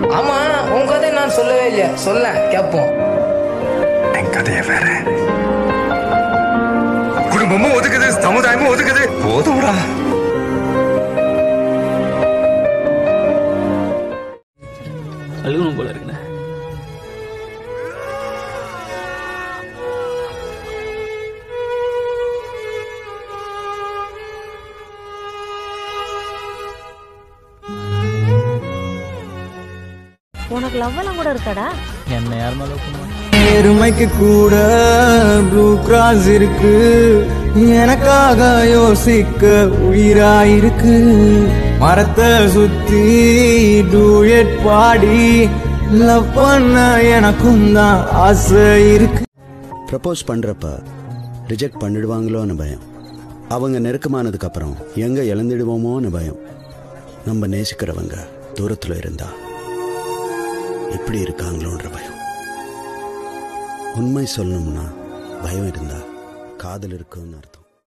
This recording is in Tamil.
ஆமா உன் கதை நான் சொல்லவே இல்லையா சொல்ல கேட்போம் என் கதைய வேற குடும்பமும் ஒதுக்குது சமுதாயமும் ஒதுக்குது போதும்டா அழுகணும் போல இருக்குண்ணே உனக்கு லவ் எல்லாம் கூட இருக்காடா என்ன யார் மேலே பண்ணுவாங்க எருமைக்கு கூட ப்ளூ கிராஸ் இருக்கு எனக்காக யோசிக்க உயிராயிருக்கு மரத்தை சுத்தி டூயட் பாடி லவ் பண்ண எனக்கும் தான் ஆசை இருக்கு ப்ரப்போஸ் பண்றப்ப ரிஜெக்ட் பண்ணிடுவாங்களோன்னு பயம் அவங்க நெருக்கமானதுக்கு அப்புறம் எங்க இழந்துடுவோமோன்னு பயம் நம்ம நேசிக்கிறவங்க தூரத்துல இருந்தா எப்படி இருக்காங்களோன்ற பயம் உண்மை சொல்லணும்னா பயம் இருந்தா காதல் இருக்குன்னு அர்த்தம்